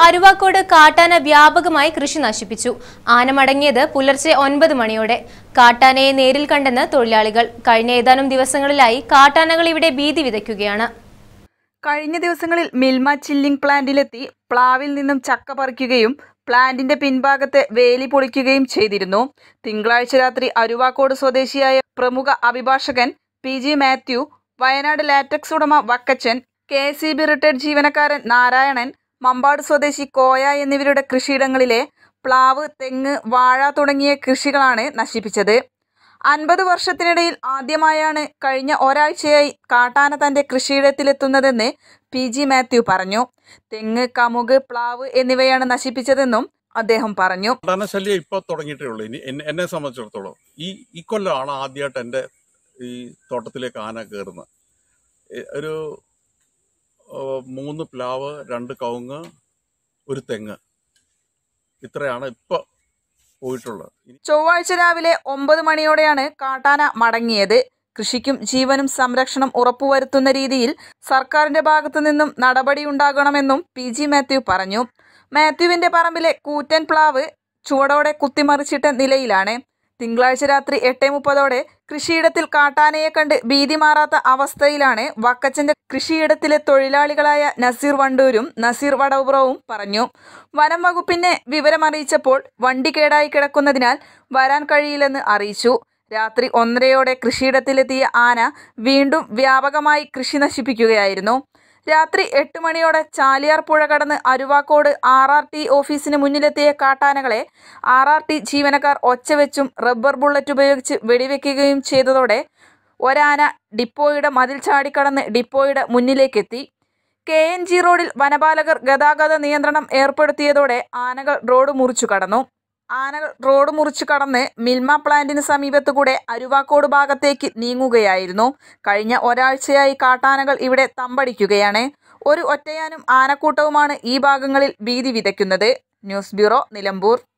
അരുവാക്കോട് കാട്ടാന വ്യാപകമായി കൃഷി നശിപ്പിച്ചു ആന മടങ്ങിയത് പുലർച്ചെ ഒൻപത് മണിയോടെ കാട്ടാനയെ നേരിൽ കണ്ടെന്ന് തൊഴിലാളികൾ കഴിഞ്ഞ ഏതാനും ദിവസങ്ങളിലായി കാട്ടാനകൾ ഇവിടെ ഭീതി വിതയ്ക്കുകയാണ് കഴിഞ്ഞ ദിവസങ്ങളിൽ മിൽമ ചില്ലിംഗ് പ്ലാന്റിലെത്തി പ്ലാവിൽ നിന്നും ചക്ക പറിക്കുകയും പ്ലാന്റിന്റെ പിൻഭാഗത്തെ വേലി പൊളിക്കുകയും ചെയ്തിരുന്നു തിങ്കളാഴ്ച രാത്രി അരുവാക്കോട് സ്വദേശിയായ പ്രമുഖ അഭിഭാഷകൻ P G Mathew Wayanad latex ഉടമ Vakkachan K C B retired ജീവനക്കാരൻ നാരായണൻ മമ്പാട് സ്വദേശി കോയ എന്നിവരുടെ കൃഷിയിടങ്ങളിലെ പ്ലാവ് തെങ്ങ് വാഴ തുടങ്ങിയ കൃഷികളാണ് നശിപ്പിച്ചത് അൻപത് വർഷത്തിനിടയിൽ ആദ്യമായാണ് കഴിഞ്ഞ ഒരാഴ്ചയായി കാട്ടാന തന്റെ കൃഷിയിടത്തിലെത്തുന്നതെന്ന് പി ജി മാത്യു പറഞ്ഞു തെങ്ങ് കമുക് പ്ലാവ് എന്നിവയാണ് നശിപ്പിച്ചതെന്നും അദ്ദേഹം പറഞ്ഞു പഠനശല്യം ഇപ്പോൾ തുടങ്ങിയിട്ടേ ഉള്ളൂ ഇനി എന്നെ എന്നെ സംബന്ധിച്ചിടത്തോളം ഈ ഈ കൊല്ലമാണ് ആദ്യമായിട്ട് എൻ്റെ ഈ തോട്ടത്തിലേക്ക് ആന കയറുന്നത് ഏ, ഒരു ഓ, മൂന്ന് പ്ലാവ് രണ്ട് കവുങ്ങ് ഒരു തെങ്ങ് ഇത്രയാണ് ഇപ്പോൾ പോയിട്ടുള്ളത് ഇനി ചൊവ്വാഴ്ച രാവിലെ ഒമ്പത് മണിയോടെയാണ് കാട്ടാന മടങ്ങിയത് കൃഷിക്കും ജീവനും സംരക്ഷണം ഉറപ്പുവരുത്തുന്ന രീതിയിൽ സർക്കാരിന്റെ ഭാഗത്തു നിന്നും നടപടിയുണ്ടാകണമെന്നും പി ജി മാത്യു പറഞ്ഞു മാത്യുവിന്റെ പറമ്പിലെ കൂറ്റൻ പ്ലാവ് ചുവടോടെ കുത്തിമറിച്ചിട്ട നിലയിലാണ് തിങ്കളാഴ്ച രാത്രി എട്ട് മുപ്പതോടെ കൃഷിയിടത്തിൽ കാട്ടാനയെ കണ്ട് ഭീതി മാറാത്ത അവസ്ഥയിലാണ് വക്കച്ചന്റെ കൃഷിയിടത്തിലെ തൊഴിലാളികളായ നസീർ വണ്ടൂരും നസീർ വടവുറവും പറഞ്ഞു വനം വകുപ്പിനെ വിവരമറിയിച്ചപ്പോൾ വണ്ടി കേടായി കിടക്കുന്നതിനാൽ വരാൻ കഴിയില്ലെന്ന് അറിയിച്ചു രാത്രി ഒന്നരയോടെ കൃഷിയിടത്തിലെത്തിയ ആന വീണ്ടും വ്യാപകമായി കൃഷി നശിപ്പിക്കുകയായിരുന്നു രാത്രി എട്ട് മണിയോടെ ചാലിയാർ പുഴ കടന്ന് അരുവാക്കോട് ആർ ആർ ടി ഓഫീസിന് മുന്നിലെത്തിയ കാട്ടാനകളെ ആർ ആർ ടി ജീവനക്കാർ ഒച്ചവെച്ചും റബ്ബർ ബുള്ളറ്റ് ഉപയോഗിച്ച് വെടിവെക്കുകയും ചെയ്തതോടെ ഒരാന ഡിപ്പോയുടെ മതിൽ ചാടിക്കടന്ന് ഡിപ്പോയുടെ മുന്നിലേക്കെത്തി കെ എൻ ജി റോഡിൽ വനപാലകർ ഗതാഗത നിയന്ത്രണം ഏർപ്പെടുത്തിയതോടെ ആനകൾ റോഡ് മുറിച്ചു കടന്നു ആനകൾ റോഡ് മുറിച്ചു കടന്ന് മിൽമ പ്ലാന്റിന് സമീപത്തുകൂടെ അരുവാക്കോട് ഭാഗത്തേക്ക് നീങ്ങുകയായിരുന്നു കഴിഞ്ഞ ഒരാഴ്ചയായി കാട്ടാനകൾ ഇവിടെ തമ്പടിക്കുകയാണ് ഒരു ഒറ്റയാനും ആനക്കൂട്ടവുമാണ് ഈ ഭാഗങ്ങളിൽ ഭീതി വിതയ്ക്കുന്നത് ന്യൂസ് ബ്യൂറോ നിലമ്പൂർ